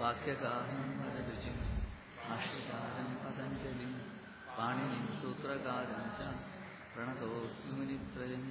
വാക്യകാരം പദരുചിം ഭാഷ്യകാരം പതഞ്ജലിം പാണിനിം സൂത്രകാരം ച പ്രണതോസ്മിനിത്രയം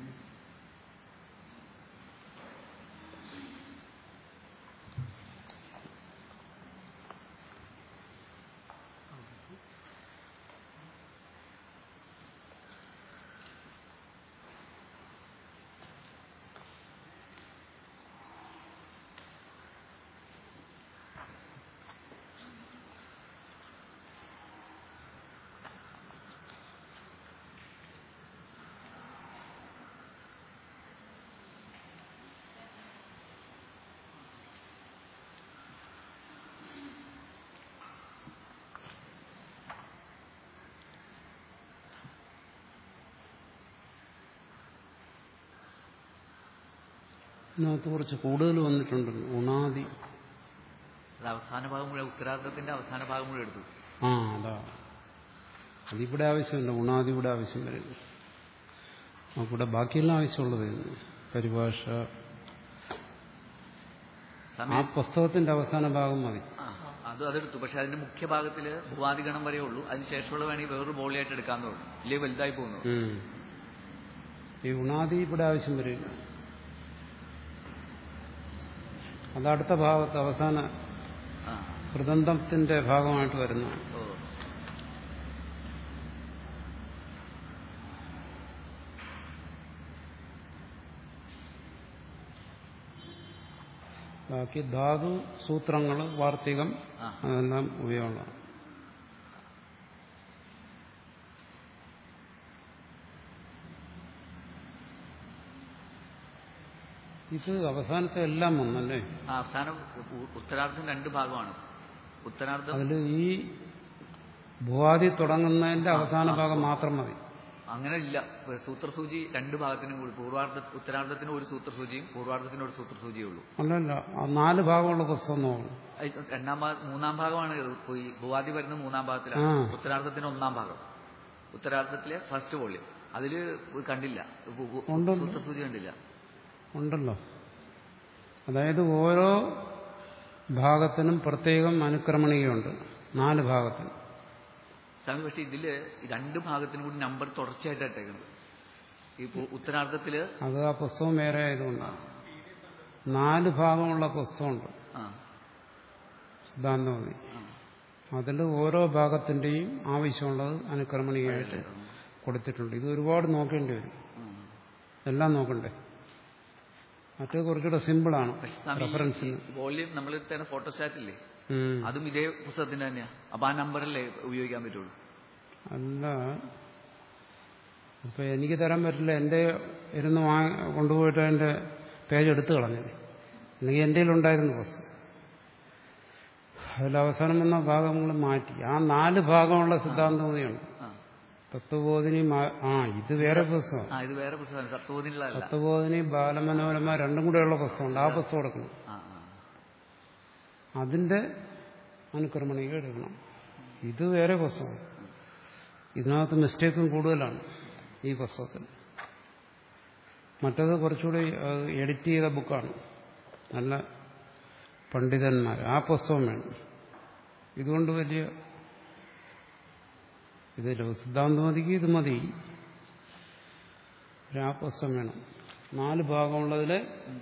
ഇതിനകത്ത് കുറച്ച് കൂടുതൽ വന്നിട്ടുണ്ടല്ലോ ഉണാദി അത് അവസാന ഭാഗം മുഴുവൻ ഉത്തരാർത്ഥത്തിന്റെ അവസാന ഭാഗം മുഴുവൻ എടുത്തു ആ അതാ അതിവിടെ ആവശ്യമില്ല ഉണാദി ഇവിടെ ആവശ്യം വരില്ല നമുക്കിവിടെ ബാക്കിയെല്ലാം ആവശ്യമുള്ളത് തന്നെ. പരിഭാഷ ആ സമയം പുസ്തകത്തിന്റെ അവസാന ഭാഗം മതി ആ, അത് അതെടുത്തു പക്ഷെ അതിന്റെ മുഖ്യ ഭാഗത്തില് ഭൂവാദിഗണം വരെ ഉള്ളൂ അതിന് ശേഷമുള്ള വേണമെങ്കിൽ വേറൊരു ബോളിയായിട്ട് എടുക്കാന്ന് പറഞ്ഞു ഇല്ലേ വലുതായി പോകുന്നു ഉം. ഈ ഉണാദി ഇവിടെ ആവശ്യം വരില്ല അത് അടുത്ത ഭാഗത്ത് അവസാന ആ കൃതന്തത്തിന്റെ ഭാഗമായിട്ട് വരുന്നതാണ് ഓ ബാക്കി ധാതു സൂത്രങ്ങൾ വാർത്തികം ആ. അതെല്ലാം ഉപയോഗമുള്ളതാണ് ഇത് അവസാനത്തെ എല്ലാം വന്നല്ലേ ആ, അവസാനം ഉ- ഉത്തരാർത്ഥം രണ്ട് ഭാഗമാണ് ഉത്തരാർത്ഥം അതിൽ ഈ ഭൂവാദി തുടങ്ങുന്നതിന്റെ അവസാന ഭാഗം മാത്രം മതി അങ്ങനെ ഇല്ല സൂത്രസൂചി രണ്ട് ഭാഗത്തിനും കൂടി പൂർവാർത്ഥ ഉത്തരാർത്ഥത്തിന് ഒരു സൂത്രസൂചിയും പൂർവാർത്ഥത്തിന് ഒരു സൂത്രസൂചിയേ ഉള്ളൂ അല്ലല്ല ആ നാല് ഭാഗമുള്ള പുസ്തകം നോക്കണം അത് രണ്ടാം ഭാഗം മൂന്നാം ഭാഗമാണ് ഇത്. ഇപ്പൊ ഈ ഭൂവാദി വരുന്ന മൂന്നാം ഭാഗത്തിലാണ് ആ. ഉത്തരാർത്ഥത്തിന് ഒന്നാം ഭാഗം ഉത്തരാർത്ഥത്തിലെ ഫസ്റ്റ് വോള്യം അതില് കണ്ടില്ല ഭൂ- ഭൂ- ഉണ്ടല്ലോ. സൂത്രസൂചി കണ്ടില്ല ഉണ്ടല്ലോ അതായത് ഓരോ ഭാഗത്തിനും പ്രത്യേകം അനുക്രമണികയുണ്ട് നാല് ഭാഗത്തിന് സ്വാമി പക്ഷെ ഇതില് ഈ രണ്ട് ഭാഗത്തിനും കൂടി നമ്പർ തുടർച്ചയായിട്ട് ഇട്ടേക്കുന്നത് ഈ പു- ഉത്തരാർത്ഥത്തില് അത് ആ പുസ്തകം വേറെ ആയതുകൊണ്ടാണ് നാല് ഭാഗമുള്ള പുസ്തകമുണ്ട് ആ സിദ്ധാന്തമതി ആ. അതിൽ ഓരോ ഭാഗത്തിന്റെയും ആവശ്യമുള്ളത് അനുക്രമണികയായിട്ട് കൊടുത്തിട്ടുണ്ട് ഇത് ഒരുപാട് നോക്കേണ്ടി വരും ഉം. എല്ലാം നോക്കണ്ടേ മറ്റേ കുറച്ചുകൂടെ സിമ്പിളാണ് പക്ഷെ സ്വാമി റെഫറൻസിന് വോള്യം നമ്മൾ തന്നെ ഫോട്ടോസ്റ്റാറ്റ് ഇല്ലേ ഉം. അതും ഇതേ പുസ്തകത്തിന്റെ തന്നെയാ അപ്പൊ ആ നമ്പറല്ലേ ഉപയോഗിക്കാൻ പറ്റുള്ളൂ അല്ല ഇപ്പൊ എനിക്ക് തരാൻ പറ്റില്ല എന്റെ ഇരുന്ന് വാങ്ങ കൊണ്ടുപോയിട്ട് അതിന്റെ പേജ് എടുത്തു കളഞ്ഞത് അല്ലെങ്കിൽ എൻ്റെ ഉണ്ടായിരുന്നു പുസ്തകം അതിൽ അവസാനം വന്ന ഭാഗങ്ങൾ മാറ്റി ആ നാല് ഭാഗമുള്ള സിദ്ധാന്തമതിയുണ്ട് ആ തത്വബോധിനി മാ- ആ ഇത് വേറെ പുസ്തകം ആ ഇത് വേറെ പുസ്തകമാണ് സത്വബോധിനുള്ളതല്ല തത്വബോധിനി ബാലമനോരമ രണ്ടും കൂടെയുള്ള പുസ്തകമുണ്ട് ആ പുസ്തകം എടുക്കണം ആ ആ അതിന്റെ അനുക്രമണിക എടുക്കണം ഇത് വേറെ പുസ്തകം ഇതിനകത്ത് മിസ്റ്റേക്കും കൂടുതലാണ് ഈ പുസ്തകത്തിൽ മറ്റത് കുറച്ചുകൂടി എഡിറ്റ് ചെയ്ത ബുക്കാണ് നല്ല പണ്ഡിതന്മാർ ആ പുസ്തകം വേണം ഇതുകൊണ്ട് വലിയ ഇത് സിദ്ധാന്തമതിക്ക് ഇത് മതി പക്ഷെ ആ പുസ്തകം വേണം നാല് ഭാഗമുള്ളതിൽ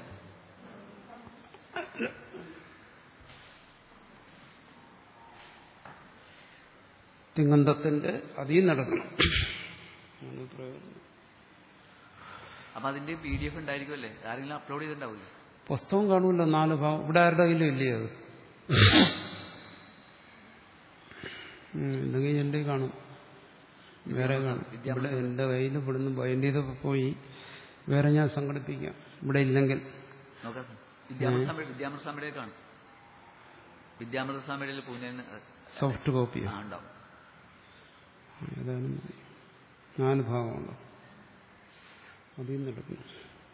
തിങ്ങന്തത്തിന്റെ അതിൽ നടക്കണം അങ്ങനെ പ്രയോജനം. അപ്പൊ അതിന്റെ പി ഡി എഫ് ഉണ്ടായിരിക്കുമല്ലേ ആരെങ്കിലും അപ്ലോഡ് ചെയ്തിട്ടുണ്ടാവില്ലേ പുസ്തകം കാണൂല്ലോ നാല് ഭാഗം ഇവിടെ ആരുടെ കയ്യിലും ഇല്ലേ അത് ഉം, ഇല്ലെങ്കിൽ എൻ്റെ കയ്യിൽ കാണും വേറെ കാണും ഇവിടെ എൻ്റെ കയ്യിൽ ഇവിടുന്ന് ബൈൻഡ് ചെയ്തപ്പോൾ പോയി വേറെ ഞാൻ സംഘടിപ്പിക്കാം ഇവിടെ ഇല്ലെങ്കിൽ നോക്കാം വിദ്യാമൃത സ്വാമി വിദ്യാമൃത സ്വാമിയുടെ കാണും വിദ്യാമൃത സ്വാമിയുടെ പൂനെ സോഫ്റ്റ് കോപ്പി ആ ഉണ്ടാവും ഏതായാലും മതി. നാല് ഭാഗമുണ്ട് അതിൽ നിന്ന് എടുക്കണം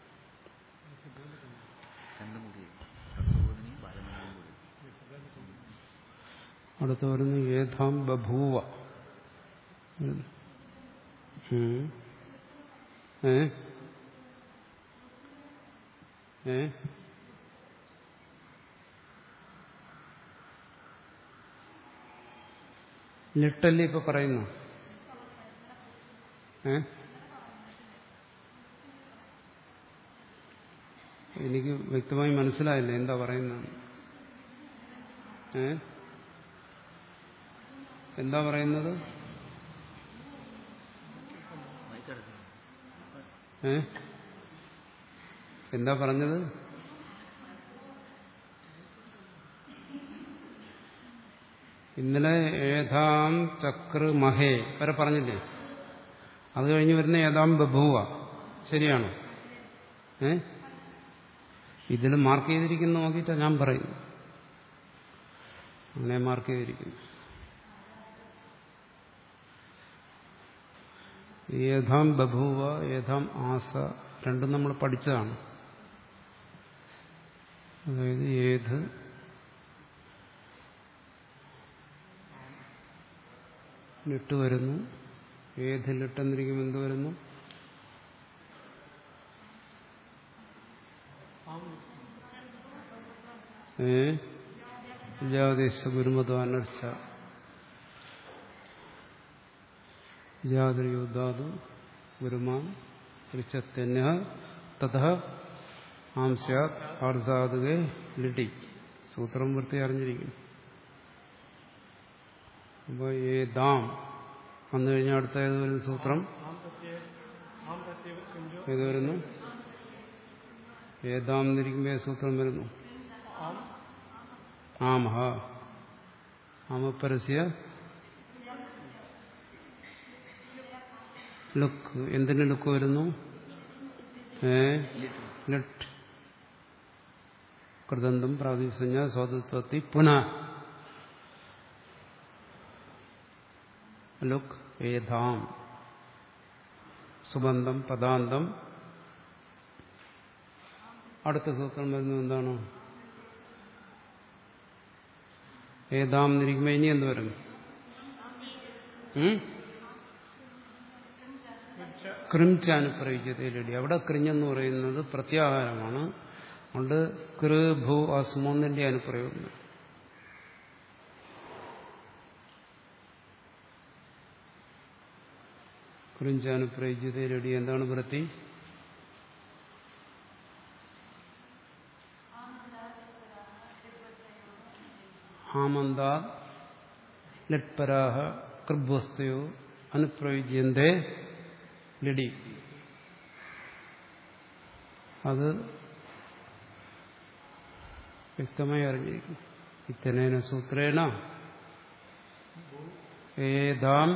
രണ്ടും കൂടി സത്വബോധിനി ബാലമനോരമയും കൂടി അടുത്ത് വരുന്ന ഏതാം ബഭൂവ ഉം. ഉം. ഏ ഏ ലിട്ടല്ലേ ഇപ്പൊ പറയുന്നു ഏ എനിക്ക് വ്യക്തമായി മനസ്സിലായില്ല എന്താ പറയുന്നത് ഏ എന്താ പറയുന്നത് ഏ എന്താ പറഞ്ഞത് ഇന്നലെ ഏതാം ചക്ര മഹേ വരെ പറഞ്ഞില്ലേ അത് കഴിഞ്ഞ് വരുന്ന ഏതാം ബഭൂവ ശരിയാണോ ഏ ഇതിൽ മാർക്ക് ചെയ്തിരിക്കുന്ന നോക്കിയിട്ടാണ് ഞാൻ പറയുന്നു അങ്ങനെ മാർക്ക് ചെയ്തിരിക്കുന്നു ഏതാം ബഭൂവ ഏതാം ആസ രണ്ടും നമ്മൾ പഠിച്ചതാണ് അതായത് ഏത് ലിട്ട് വരുന്നു ഏത് ലിട്ടെന്നിരിക്കും എന്ത് വരുന്നു ഏ ജാദേശ ഗുരുമതാനർച്ച ജാതൃയോദ്ധാതു ഗുരുമാൻ ഋച്ചത്യന്യ തഥ ആംസ്യാത് ആർദ്ധാതുകെ ലിട്ടി സൂത്രം വൃത്തി അറിഞ്ഞിരിക്കും അപ്പോൾ ഏതാം വന്നു കഴിഞ്ഞാൽ അടുത്ത ഏത് വരുന്നു സൂത്രം ഏത് വരുന്നു ഏതാം എന്നിരിക്കുമ്പോൾ ഏത് സൂത്രം വരുന്നു ആമഹ ആമപരസ്യ ലുക്ക് എന്തിന് ലുക്ക് വരുന്നു ഏ ലിട്ട് കൃതന്തം പ്രാതിസഞ്ജ സ്വാതത്വത്തി പുനഃ ലുക്ക് ഏതാം സുബന്ധം പദാന്തം അടുത്ത സൂത്രം വരുന്നത് എന്താണ് ഏതാം എന്നിരിക്കുമ്പോൾ ഇനി എന്ത് വരും കൃംചാനുപ്രയോഗിച്ചതിലടി അവിടെ കൃഞ്ഞെന്ന് പറയുന്നത് പ്രത്യാഹാരമാണ് അതുകൊണ്ട് കൃ ഭൂ അസ്മൂന്നിന്റെ അനുപ്രയോഗം കൃഞ്ചാനുപ്രയോഗിച്ചതിലടി എന്താണ് വൃത്തി ആമന്ത ലട്പരാഹ കൃഭ്വസ്തയോ അനുപ്രയുജ്യന്തേ ലഡി അത് വ്യക്തമായി അറിഞ്ഞിരിക്കും ഇത്തനേന സൂത്രേണ ഏതാം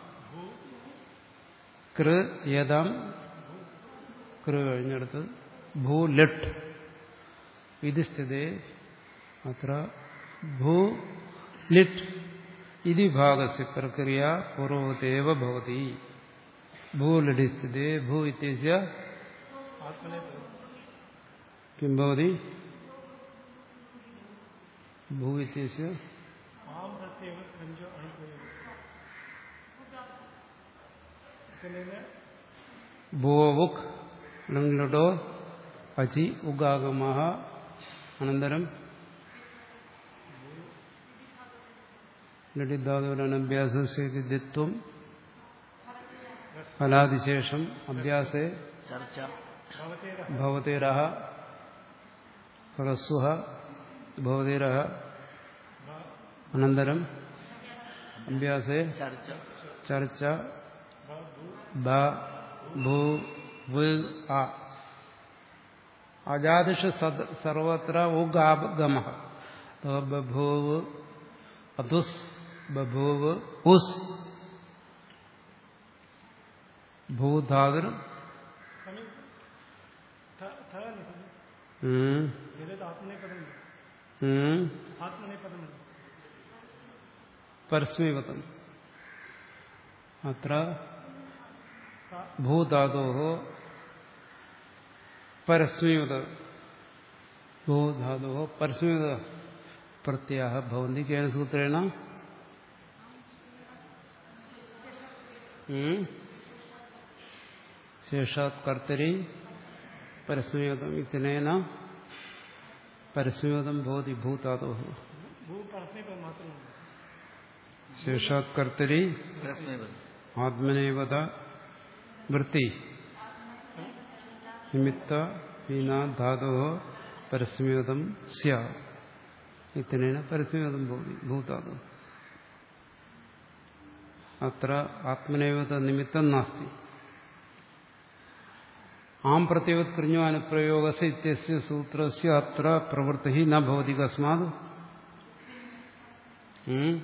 കൃ ഏതാം കൃ കഴിഞ്ഞെടുത്ത് ഭൂ ലട്ട് ഇത് സ്ഥിതി അത്ര ഭൂ ലിറ്റ് ഇതി ഭാഗസ്യ പ്രക്രിയ പൂർവതേവ ഭവതി ഭൂലടി സ്ഥിതി ഭൂ ഇത്യസ്യ കിം ഭവതി ഭൂ ഇത്യസ്യ ഭൂവുക് ലഡോ അചി ഉഗാഗമ അനന്തരം ലളിതാതുരാണ് അഭ്യാസത്വം ഫലാതിശേഷം അഭ്യാസേ ചർച്ച ഭവതേരഹ ഹ്രസ്വ ഭവതേരഹ അനന്തരം അഭ്യാസേ ചർച്ച ചർച്ച ബ ഭൂ വ് ആ അജാതിഷ സർവത്ര ഉഗാഗമ ബഭൂവ് അതുസ് ബഭൂവ് ഉസ് ഭൂധാതുർ പരസ്മീപതം അത്ര ഭൂധാതോ പരസ്മീവത ഭൂധാതോ പരസ്മീവത പ്രത്യാഹ ഭവന്തി കേന സൂത്രേണ ശേഷാത് കർത്തരി പരസ്മീവതം ഇത്തനേന പരസ്മീവതം ഭവതി ഭൂതാതോ ശേഷാത് കർത്തരി പരസ്മൈവ ആത്മനേവത വൃത്തി നിമിത്ത ഹീന ധാതോ പരസ്മേതം സ്യ ഇത്തനേന പരസ്മേതം ഭവതി ഭൂതാതു അത്ര ആത്മനേവത നിമിത്തം നാസ്തി ആം പ്രത്യവത് കൃഞ്ഞു അനുപ്രയോഗസ ഇത്യസ്യ സൂത്രസ്യ അത്ര പ്രവൃത്തി ന ഭവതി കസ്മാത് ഉം?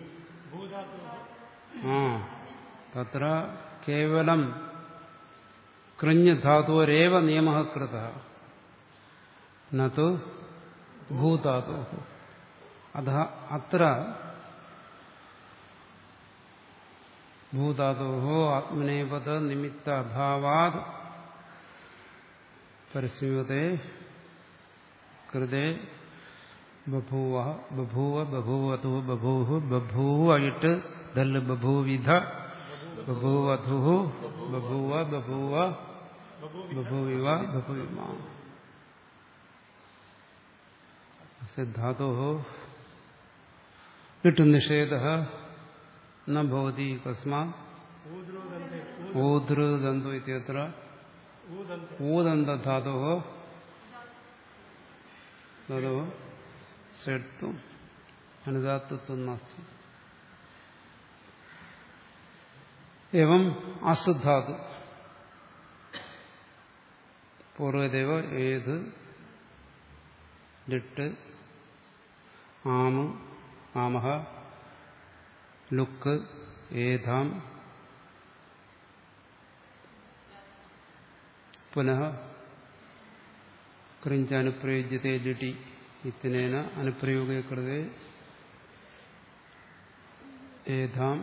ആ തത്ര കേവലം കൃഞ്ഞ് ധാതോരേവ നിയമ കൃത നു ഭൂധാതോ അത അത്ര ഭൂധാതോ ആത്മനേപത നിമിത്ത അഭാവാത് പരസ്മൃതേ കൃതേ ബഭൂവ ബഭൂവ ബഭൂവതു ബഭൂഹു ബഭൂവായിട്ട് ദല് ബഭൂവിധ ബഭൂവധു ബഭൂവ ബഭൂവ ബഭൂവിവ ബഭൂവിമ ധാതോ ഇട്ട് നിഷേധ നവതി കസ്മാത് ഊതൃദന്തോ ഇത്യത്ര ഊദന്തധാതോ തതോ ഷഡ്ത്വം അനുദാത്തത്വം നാസ്തി एवं അസുധാതു പൂർവദേവ ഏത് ലിട്ട് ആമ് ആമഹ ലുക്ക് ഏതാം പുനഃ ക്രിഞ്ച അനുപ്രയുജ്യത്തെ ലിട്ടി ഇത്തിനേന അനുപ്രയോഗേ കൃതേ ഏതാം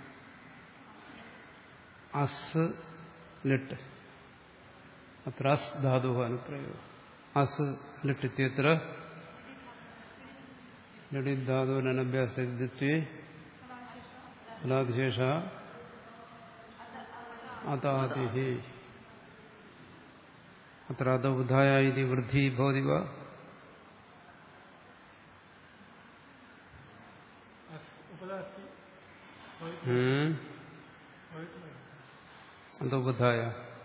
അസ് ലിട്ട് അത്ര അസ് ധാതു അനുപ്രയോഗം അസ് ലിട്ട് ഇത്യത്ര ലടി ധാതുവിനഭ്യാസത്വേ ഫലാദിശേഷ അതാതി അത്ര അത ഉദായ ഇത് വൃദ്ധി ഭവതി വ ഉം. അന്തോബുദ്ധായ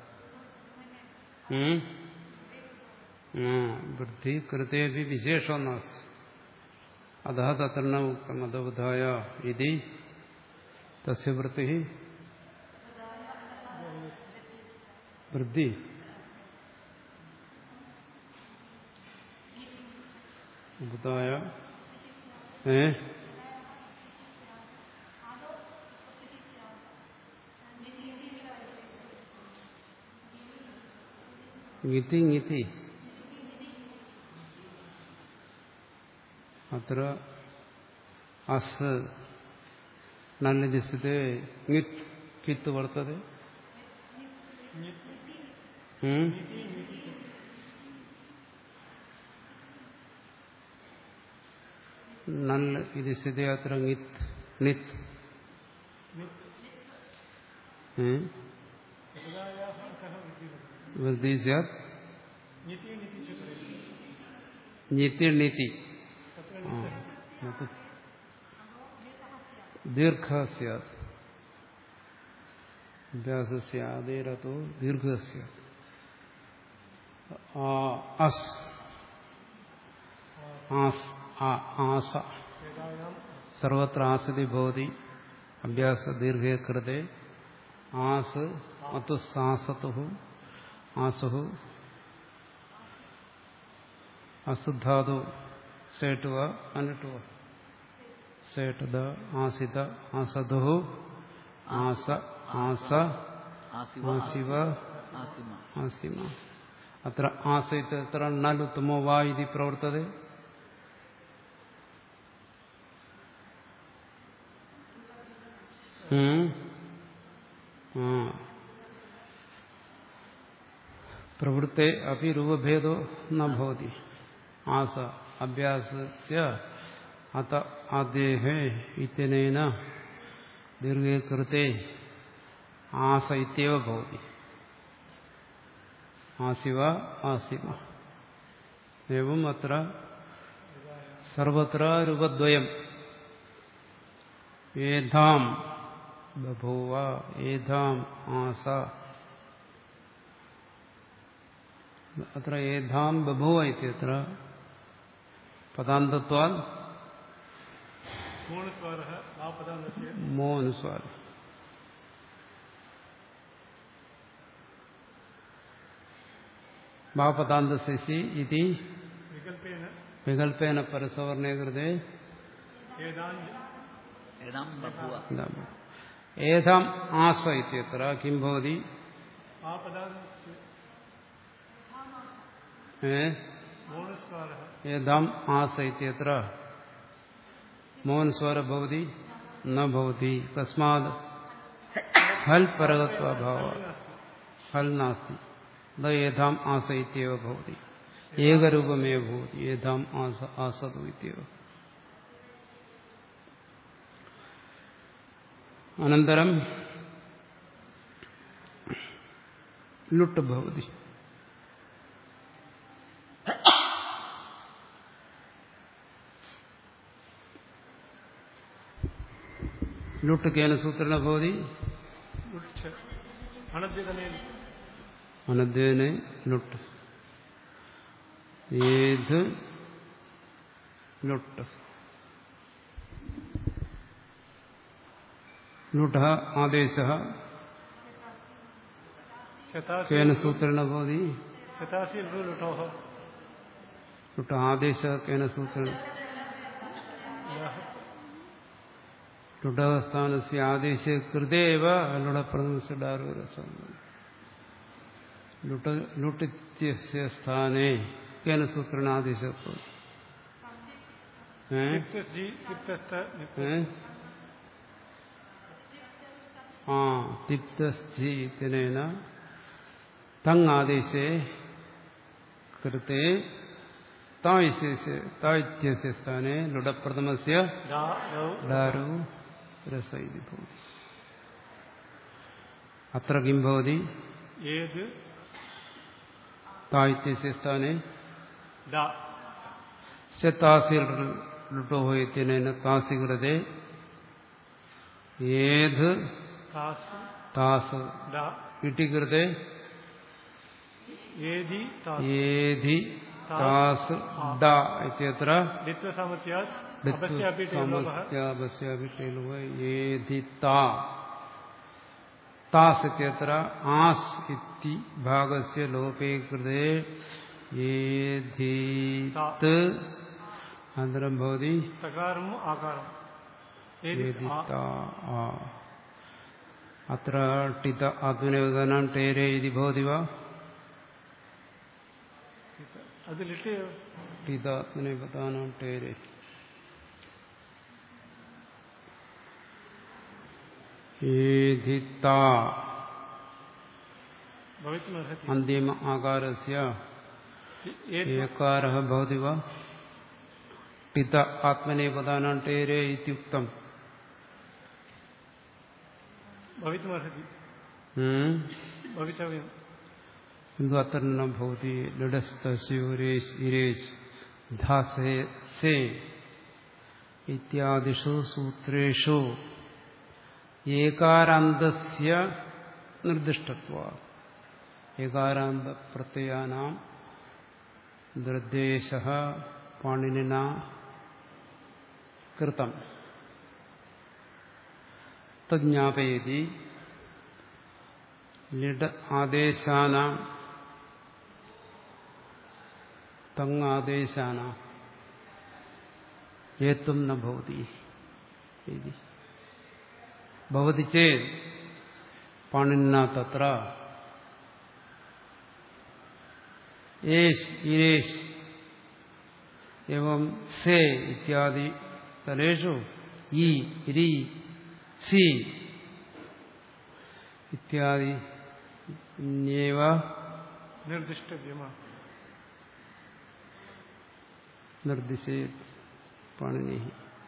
വൃദ്ധി കൃതേപി വിശേഷോ നാസ്തി അത തത്ര ന ഉക്തം അന്തോബുദ്ധായ ഇതി തസ്യ വൃത്തി വൃദ്ധി ബുദ്ധായ ഏ ങ്ങിതി ങ്ങിതി അത്ര അസ് നല്ലതിസ്ഥിതേ ങ്ങിത് കിത്ത് വർത്തതെ ഉം? നല്ല ഇത് സ്ഥിതി അത്ര ങ്ങിത് നിത് ഏ? വൃദ്ധി സ്യാത് നിതി നിതി ആ, നത് ദീർഘ സ്യാത് അഭ്യാസസ്യ ആദേരത്തോ ദീർഘ സ്യാത് ആ, അസ് ആസ് ആ, ആസ സർവത്ര ആസതി ഭവതി അഭ്യാസ ദീർഘേ കൃതേ ആസ് മത്തു സാസതു ആസുഹു അസുധാതു സേട്ടുവ അനട്ടുവ സേട്ടത ആസിത ആസധു ആസ ആസ ആസിവ ആസിവ ആസിമ ആസിമ അത്ര ആസയിത്ത് എത്ര നലുത്തമോ വാ ഇതി പ്രവർത്തത പ്രവൃത്തെ അപ്പി രൂപഭേദോ നവതി ആസ അഭ്യാസസ്യ അത ആദേഹേ ഇത്യനേന ദീർഘേ കൃത്തെ ആസ ഇത്യവ ഭവതി ആസിവ ആസിമ എവം അത്ര സർവത്ര രൂപദ്വയം ഏധാം ബഭൂവ ഏധാം ആസ അത്ര ഏധാം ബഭൂവ ഇത്യത്ര പദാന്തത്വാ पूर्णस्वरः आपदानस्य മോ അനുസ്വാരം വാപദാന്തസി ഇതി विकल्पेन വികൽപ്പേന പരസവർണേ കൃതേ एदान् ഏതാം ബഭുവ എന്താണ് ഏതാം ആസ ഇത്യത്ര കിം ഭവതി आपदानस्य ഏ पूर्णस्वरः ഏതാം ആസ ഇത്യത്ര മോഹൻസ്വര ഭവതി ന ഭവതി കസ്മാത് ഹൽ പരകത്വഭാവ ഹൽ നാസ്തി അത ഏതാം ആസ ഇത്യവ ഭവതി ഏകരൂപമേ ഭവതി ഏതാം ആസ ആസതു ഇത്യവ അനന്തരം ലുട്ട് ഭവതി ലുട്ട് കേന സൂത്രേണ ഭവതി उच्च अनद्यतनेन അനദ്വേനെ ലുട്ട് ഏത് ലുട്ട് ലുട്ട ആദേശ शतासि കേന സൂത്രേണ ഭവതി शतासि लुटोः ലുട്ട് ആദേശ കേന സൂത്രേണ ലുടസ്ഥാനസ്യ ആദേശ കൃതേവ ലുടപ്രഥമസ്യ ഡാരുരസം ലുട്ട ലുട്ടിത്യസ്യ സ്ഥാനേ കേന സൂത്രേണ ആദേശ ഏ जी तिप्तस्त ഏ? ആ തിപ്തസ്ഥിതിനേന തങ് ആദേശേ കൃത്തെ തായിത്യസ്യ സ്ഥാനെ ലുടപ്രഥമസ്യ दा रौ ഡാരു രസ ഇതി ഭവതി അത്ര കിം ഭവതി एद् തായിത്യസ്യ സ്ഥാനെ दा താസി ലുട്ടോ ഇത്യനേന താസി കൃതേ ഏത് तास् താസ് दा ഇട്ടി കൃതേ एदि तास् ഏധി താസ് ഡ ഇത്യത്ര द्वित्वसामर्थ्यात् ഡിത്വ अवस्यापि टेलोपः സമത്യാപസ്യാപി ടെലുവ ഏധി താ താസ് ഇത്യത്ര ആസ് ഇത്തി ഭാഗസ്യ ലോപേ കൃതേ ഏധീത് അനന്തരം ഭവതി सकारम् आकारम् एदि ഏധി आ- താ ആ അത്ര ടിത ആത്മനേവദാനം ടേരേ ഇതി ഭവതി വാ അത് ലിട്ട് ടിതാത്മനേവദാനം ടേരേ ഏധിത്താ भवितुमर्हति अन्तिम आकारस्य एद् एकारः भवति वा टित आत्मनेपदानां टेरे इत्युक्तम् भवितुमर्हति हम्म? भवितव्यम् किन्तु अत्र न भवति लडस्तस्योरेश् इरेश् धासे से इत्यादिषु सूत्रेषु एकारान्तस्य निर्दिष्टत्वात् एकारान्तप्रत्ययानां निर्देशः पाणिनिना कृतम् तज्ज्ञापयति लिड् आदेशानां तङ् आदेशानां हेतुं न भवति इति भवति चेत् पाणिनिना तत्र एष् इरेष् एवं से इत्यादि तलेषु इ रि सि इत्यादि न्येव निर्दिष्टव्यम् निर्दिशेत् पाणिनिः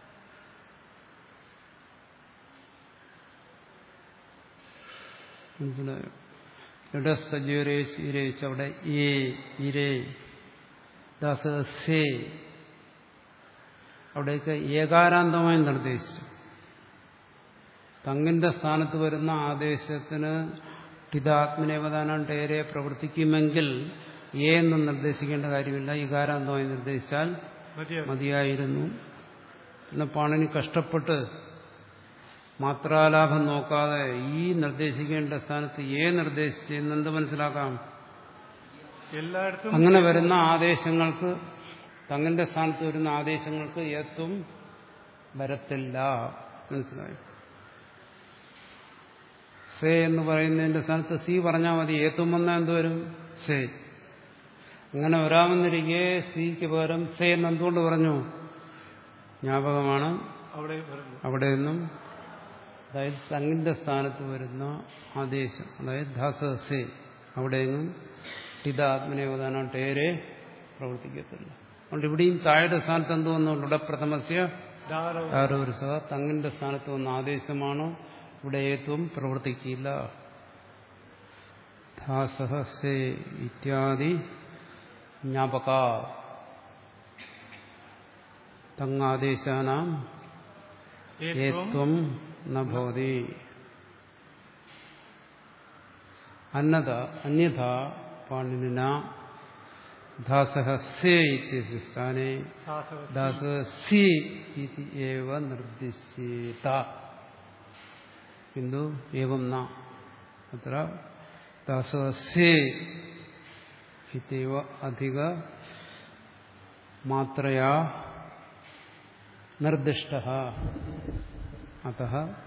മനസ്സിലായോ ഇടസ്തജുരേശ് ഇരേശ് അവിടെ ഏ ഇരേ ദാസ സേ അവിടെയൊക്കെ ഏകാരാന്തമായി നിർദ്ദേശിച്ചു തങ്ങിന്റെ സ്ഥാനത്ത് വരുന്ന ആദേശത്തിന് ടിതാത്മനേവദാനം ടേരെ പ്രവർത്തിക്കുമെങ്കിൽ എ എന്ന് നിർദ്ദേശിക്കേണ്ട കാര്യമില്ല ഇകാരാന്തമായി നിർദ്ദേശിച്ചാൽ മതിയാകും മതിയായിരുന്നു പിന്നെ പാണിനി കഷ്ടപ്പെട്ട് മാത്രാലാഭം നോക്കാതെ ഈ നിർദ്ദേശിക്കേണ്ട സ്ഥാനത്ത് എ നിർദ്ദേശിച്ച് എന്നെന്ത് മനസ്സിലാക്കാം എല്ലായിടത്തും അങ്ങനെ വരുന്ന ആദേശങ്ങൾക്ക് തങ്ങളുടെ സ്ഥാനത്ത് വരുന്ന ആദേശങ്ങൾക്ക് ഏത്തും വരത്തില്ല മനസ്സിലായി സേ എന്ന് പറയുന്നതിന്റെ സ്ഥാനത്ത് സി പറഞ്ഞാൽ മതി ഏത്തും വന്നാൽ എന്ത് വരും സേ അങ്ങനെ വരാമെന്നിരിക്കെ സിക്ക് പകരം സേ എന്ന് എന്തുകൊണ്ട് പറഞ്ഞു ജ്ഞാപകമാണ് അവിടെ വരുന്നു അവിടെ നിന്നും അതായത് തങ്ങിന്റെ സ്ഥാനത്ത് വരുന്ന ആദേശം അതായത് ധാസേ അവിടെ നിന്നും ടിതാത്മനേവദാനം ടേരെ പ്രവർത്തിക്കത്തില്ല അതുകൊണ്ട് ഇവിടെയും താഴെ സ്ഥാനത്ത് എന്ത് വന്നുകൊണ്ട് ഇവിടെ പ്രഥമസ്യ ധാരാളം ആരോരുസ തങ്ങിന്റെ സ്ഥാനത്ത് വന്ന ആദേശമാണ് ഇവിടെ ഏത്വം പ്രവർത്തിക്കില്ല ധാസഹ സേ ഇത്യാദി ജ്ഞാപക തങ്ങാദേശാനാം ഏത്വം ഏത്വം നഭവതി അന്നത അന്യഥ പാണിന ദാസഃ സേ ഇത്യസ്യ സ്ഥാനെ ശാസവതി ദാസ സി ഇതി ഏവ നിർദ്ദിശ്യേത കിന്തു ഏവം ന അത്ര ദാസ സേ ഇത്യവ അധിക മാത്രയാ നിർദ്ദിഷ്ട അത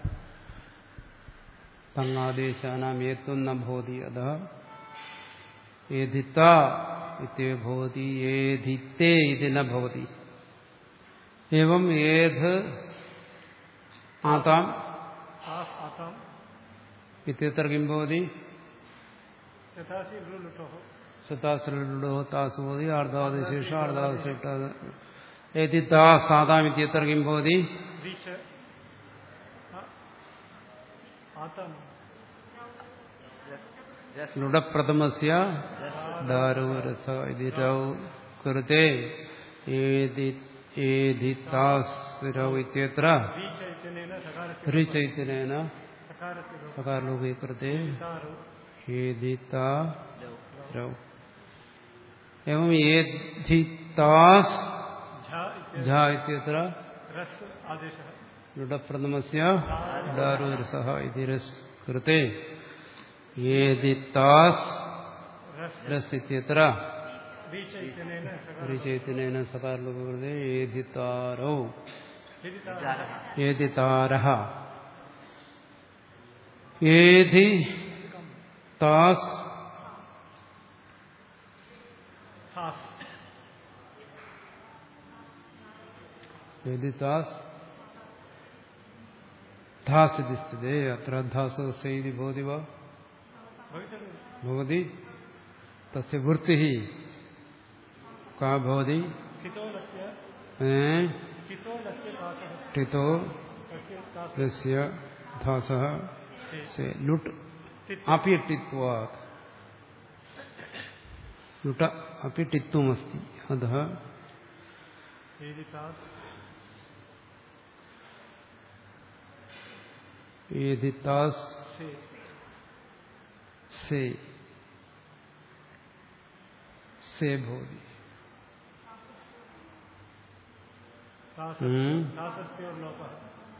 തങ്ങാദേശാനാം ഏത്വം ന ഭവതി അത ഏധിത്ത ഇത്യേ ഭവതി ഏധിത്തേ ഇതി ന ഭവതി एवं ഏത് ആതാം ആസ് ആസാം ഇത്യത്ര കിം ഭവതി യഥാസി ലുലുട്ടോः സത്താസുരോ താസു ഭവതി ആർദ്ധാവശേഷ ആർദ്ധാവശേഷ ഏതി താസാതാം ഇത്യത്ര കിം ഭവതി ദീക്ഷ ആത്താം ലുടപ്രഥമസ്യ ദാരോരസ ഇതി രൗ കൃത്തെ ഏതി ഏതി താസുരൗ ഇത്യത്ര ദീക്ഷ ഇത്യനേന സകാരസ്യ ഋചൈതനേന സകാരസ്യ ലോപः സകാരലോപേ കൃത്തെ താരോ ഏതിത്താ രൗ एवं एधितास् झ इत्य झा इत्यत्र रस् आदेशः लुडप्रथमस्य डारोरसः इति रस् कृते एदितास् रस् रस् इत्यत्र दीक्ष इत्यनेन सकार परिचैतनेन सकारलोपकृते एधितारौ यदि तारः एदितारः एधि तास् थास् एदितास् धास् इति स्थिते अत्र धासस्य इति भवति वा भवितव्यं भवति तस्य वृत्तिः का भवति कितोलस्य ए? कितोलस्य तासः टितो तस्य तासः यस्य धासः से से लुट् तित् अपि टित्वात् लुट अपि टित्वमस्ति अतः यदि तास् यदि तास् से से से भवति तास् हम्म। तासस्योर्लोपः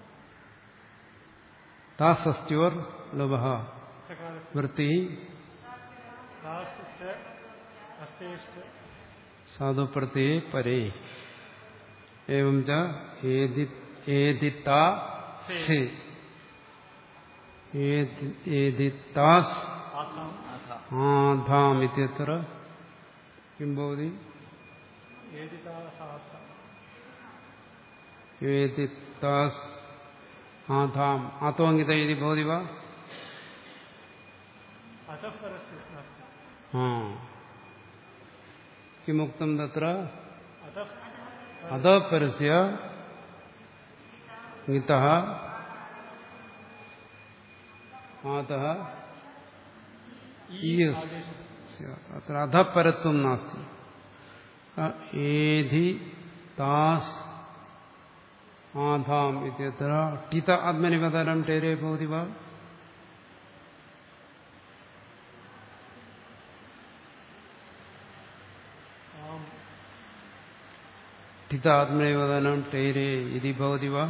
तासस्त्योर् लोभः सकारस्य वृत्तिः तास् च अस्तेश्च साधु प्रत्यये परे एवं च एदि एदिता से एदि- एदितास् आसाम् आधाम् इत्यत्र किं भवति यदि तासात् एदितास् आधाम् आतोङ्गित इति भवति वा अतः परस्य नास्ति हा किमुक्तं तत्र अतः अतः परस्य ङितः आतः ई ईयस् आदेशः स्यात् अत्र अधः परत्वं नास्ति अ- एधि तास् ആധാം ഇത്യത്ര ടിത ആത്മനിപതനം ടേരേ ഭവതി വാ आम ടിത ആത്മനിപതനം ടേരേ ഇതി ഭവതി വാ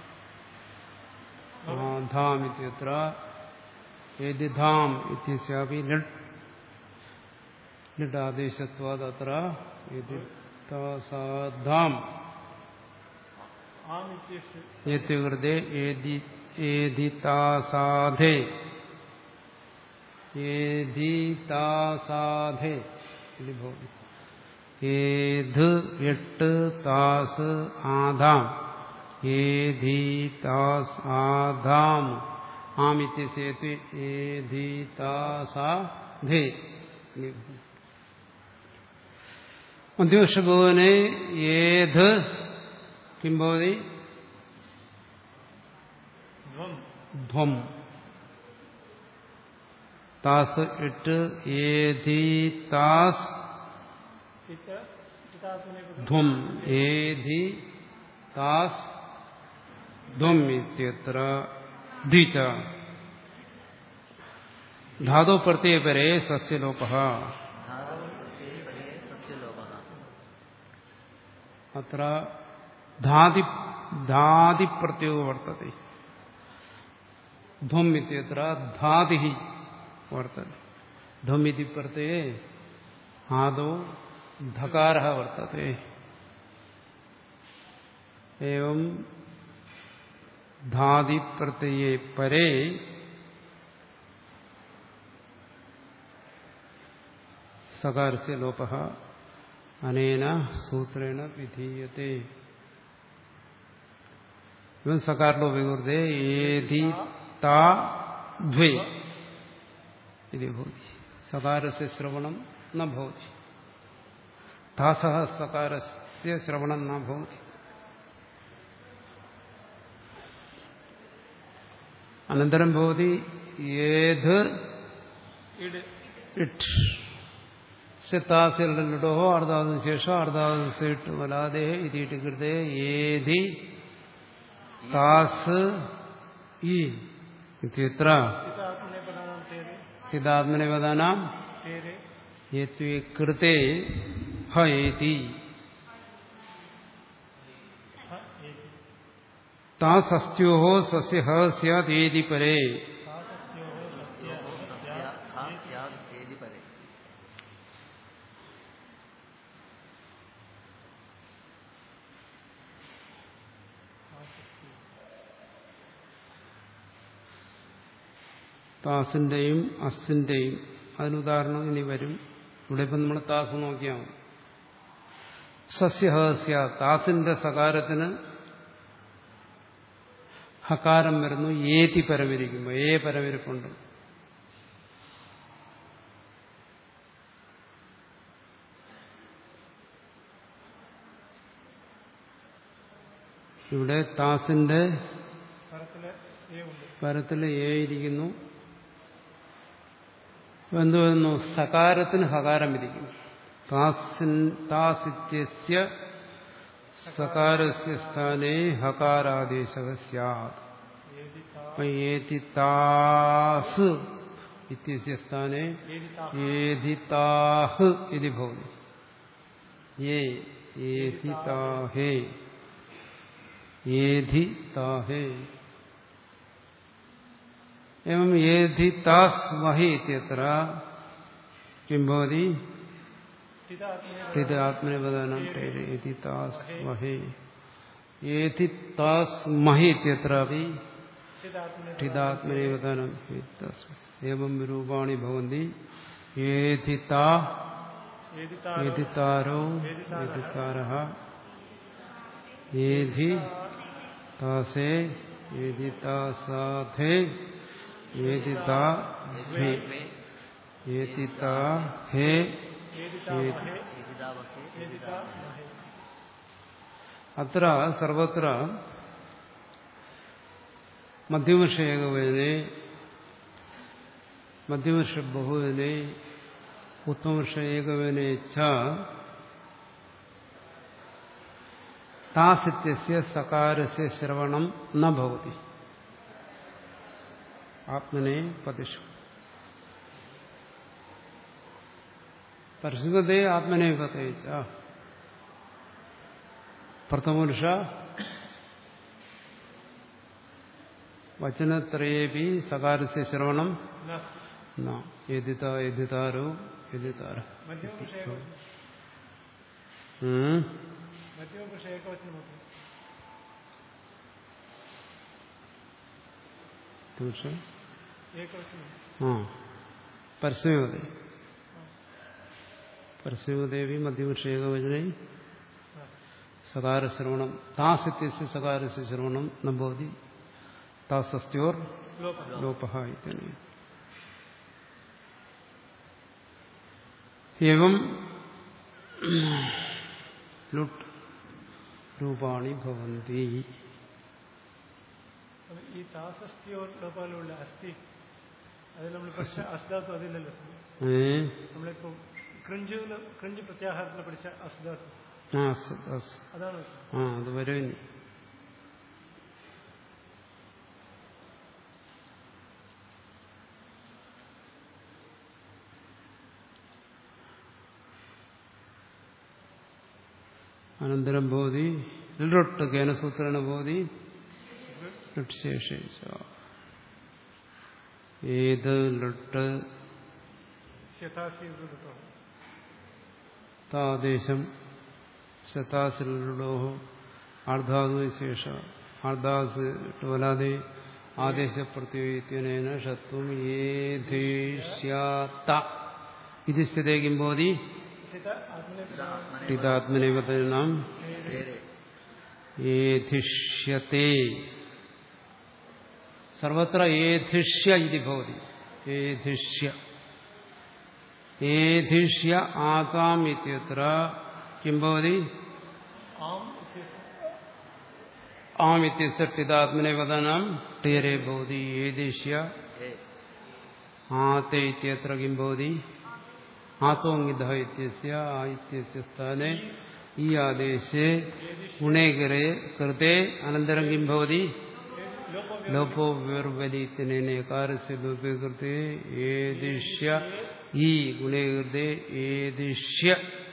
ആധാം ഇത്യത്ര യദിധാം ഇത്യസ്യാപി ലഡ് ലഡ് ആദേശത്വാദ് അത്ര യദിധാം आम इत्यस्य ഏത്യകൃതേ ഏദിതാസാധേ ഏദിതാസാധേ ഇതി ഭവതി ഏത് എട്ട് താസ് ആധാം ഏധീതാസ് ആധാം ആമിത്യസേത്വ ഏധീതാസാധേ മധ്യവർഷഭുവനെ ഏത് കിം ഭവതി ध्वम ധ്വം താസ് ഇട്ട് ഏധി താസ് चित चितात्मनेपदं ധ്വം ഏധി താസ് ധ്വം ഇത്യത്ര ദ്വിച ധാതു പ്രത്യയപരെ സസ്യലോപ സസ്യലോപ അത്ര ധാതി ധാതി പ്രത്യോഗ വർത്തത്തെ ധ്വം ഇത്യത്ര ധാതി വർത്തते ധ്വം ഇതി പ്രത്യയെ ആദോ ധകാര വർത്തते एवं धादि प्रत्यये परे सकार से लोप अनेन सूत्रेण विधीयते एवं सकार लोप विकुर्दे एधि ता द्वे इति भवति सकारस्य श्रवणं न भवति तासः सकारस्य श्रवणं न भवति അനന്തരം ഭവതി ഏത് इड ഇട്ട് സിത്താസിലോ അർദ്ധാദിന് ശേഷം അർദ്ധാദ് ഇട്ട് വലാതെ ഇതിട്ട് കൃതേ ഏതി താസ് ഈ ഇത്യത്ര चितात्मनेपदानां तेरे ചിതാത്മനിവദാനാം तेरे ഏത്വേ കൃതേ ഹ ഏതി ह एति താസസ്ത്യോ സസ്യ ഹ സ്യാത് ഏതി പരേ तासस्योः सस्य സസ്യ ഹാ സ്യാദ് ഏതി പരേ താസിന്റെയും അസിന്റെയും അതിനുദാഹരണം ഇനി വരും ഇവിടെ ഇപ്പം നമ്മൾ താസ് നോക്കിയാൽ മതി സസ്യഹസ്യ താസിന്റെ സകാരത്തിന് ഹകാരം വരുന്നു ഏതി പരമിരിക്കുമ്പോൾ ഏ പരമിരിപ്പുണ്ട് ഇവിടെ താസിന്റെ പരത്തില് ഏ ഉണ്ട് പരത്തിൽ ഏ ഇരിക്കുന്നു എന്ത് വരുന്നു സകാരത്തിന് ഹകാരം ഇരിക്കുന്നു താസിൻ താസിത്യസ്യ സകാരസ്യ സ്ഥാനേ ഹകാരാദേശക സ്യാത് ഏതി താ അപ്പൊ ഏതി താസ് ഇത്യസ്യ സ്ഥാനേ ഏതി താ ഏതി താഹ് ഇതി ഭവതി ഏ ഏതി താഹേ ഏധി താഹേ एवं येधि तास्महि इत्यत्र किं भवति चितात्मने हृदयात्मनिवदनं एधि तास्महे येधि तास्महि इत्यत्रापि चितात्मने हृदात्मनिवदनं एवं रूपाणि भवन्ति येधि ता ഏതി താ येधि तारो येधि तारः येधि तासे येधि तासाधे येधि ता ध्वे येधि ता हे ഏതി താ येधि മഹേ ഏതിദാവഹേ ഏതി താ മഹേ അത്ര സർവത്ര മധ്യമർഷ ഏകവചനെ മധ്യമർഷ ബഹുവചനെ ഉത്തമർഷ ഏകവചനെ ച താസിത്യസ്യ സകാരസ്യ ശ്രവണം ന ഭവതി ആത്മനെ പതിഷു പരിശുദ്ധത്തെ ആത്മനെ കഥയിച്ച പ്രഥമപുരുഷ വചനത്രയേപി സകാരസ്യ ശ്രവണം नास्ति ന യതിത യതിതാരോ യതിതാര मध्यमपुरुष एकवचनं ഉം. मध्यमपुरुष एकवचनमपि തീർച്ച एकवचनं ആ പരസ്യമതി പരസ്യമദേവി മധ്യവിഷേകവചനെ സകാരശ്രവണം താസിത്യസ്യ സകാരസ്യ ശ്രവണം നഭവതി താസസ്ത്യോർ लोपः ലോപः ഇത്യനേന एवं ലുട്ട് രൂപാണി ഭവന്തി അപ്പോൾ ഈ താസസ്തിയോ ലോപാലുള്ള അസ്ഥി അത് നമ്മൾ പഠിച്ച അസ്താത്വം അതില്ലല്ലോ ഏ നമ്മളിപ്പോ ക്രിഞ്ച് ക്രിഞ്ച് പ്രത്യാഹാരത്തിൽ പഠിച്ച അസ്താത്വം ആ സ് അസ്. അതാണ് ആ അത് വരും ഇനി അനന്തരം ബോധി ലൊട്ട് കേനസൂത്രേണ ബോധി ലൊട്ട് ശേഷിച്ച ഏത് ലൊട്ട് ശതാസി വൃതത്വം താദേശം ശതാസിലോ ആർദ്ധാതു ശേഷ ആർദ്ധാസ് വലാതെ ആദേശപ്രത്യേകന ഷത്വം ഏധേഷ്യാത്ത ഇത് സ്ഥിതേ കിംബോധി ചിത ആത്മനെ ഹിതാത്മനേവതനാം പേര് ഏധിഷ്യത്തെ സർവത്ര ഏധിഷ്യ ഇതി ഭവതി ഏധിഷ്യ ഏധിഷ്യ ആതാം ഇത്യത്ര കിം ഭവതി ആം ഇത്യസ്യ ആം ഇത്യസ്യ ടിതാത്മനേവതനാം ടേരെ ഭവതി ഏധിഷ്യ ഏ ആത്തെ ഇത്യത്ര കിം ഭവതി ആത്തോങ്ങിത ഇത്യസ്യ ആ ഇത്യസ്യ സ്ഥാനെ ഈ ആദേശേ ഗുണേകരെ കൃതേ അനന്തരം കിം ഭവതി ലോപോ ലോപോ വിർവലിത്തിനേകാരസ്യ ലോപേ കൃതേ ഏദിഷ്യ ഈ ഗുണേകൃതേ ഏദിഷ്യ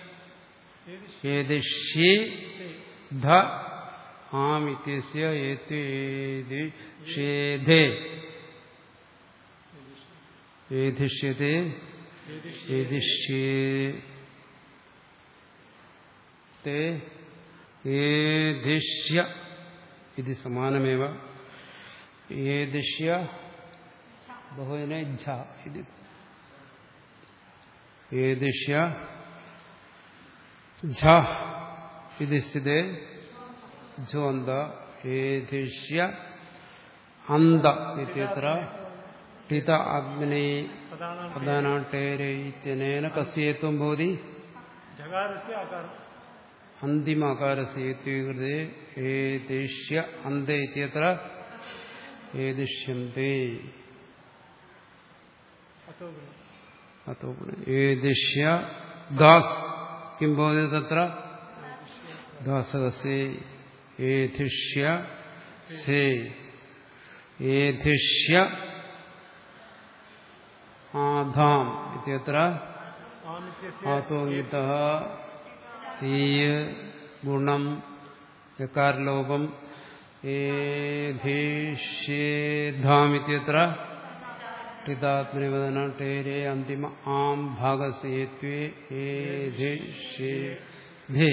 ഏദിഷ്യേ ധ ആം ഇത്യസ്യ ഏത്വേദിഷേധേ ഏധിഷ്യത്തെ ഏദിഷ്യേ തേ ഏദിഷ്യ ഇത് സമാനമേവ ഏദിഷ്യ ബഹുവിനെ ഝ ഇത് ഏദിഷ്യ ഝ ഇത് സ്ഥിതേ ഝോന്ത ഏദിഷ്യ അന്ത ഇത്യത്ര ടിത ആത്മനെ പദാനാം പ്രധാനാട്ടേരെ ഇത്യനേന കസ്യേത്വം ഭവതി ജകാരസ്യ ആകാരം അന്തിമ അകാരസ്യേത്വീകൃതേ ഏദിഷ്യ അന്ത ഇത്യത്ര ഏദിഷ്യന്തേ അത്തോ ഗുണം അतो ഏദിഷ്യ ദാസ് കിം ഭവതി തത്ര ദാസകസേ ഏധിഷ്യ സേ ഏധിഷ്യ ആധാം ഇത്യത്ര ആം ഇത്യസ്യ ആതോങ്ങിത ഈയ ഗുണം യകാരലോപം ഏധീഷ്യേധാമിത്യത്ര ടിതാത്മനിവദന ടേരെ അന്തിമ ആം ഭാഗസേത്വേ ഏധിഷ്യേ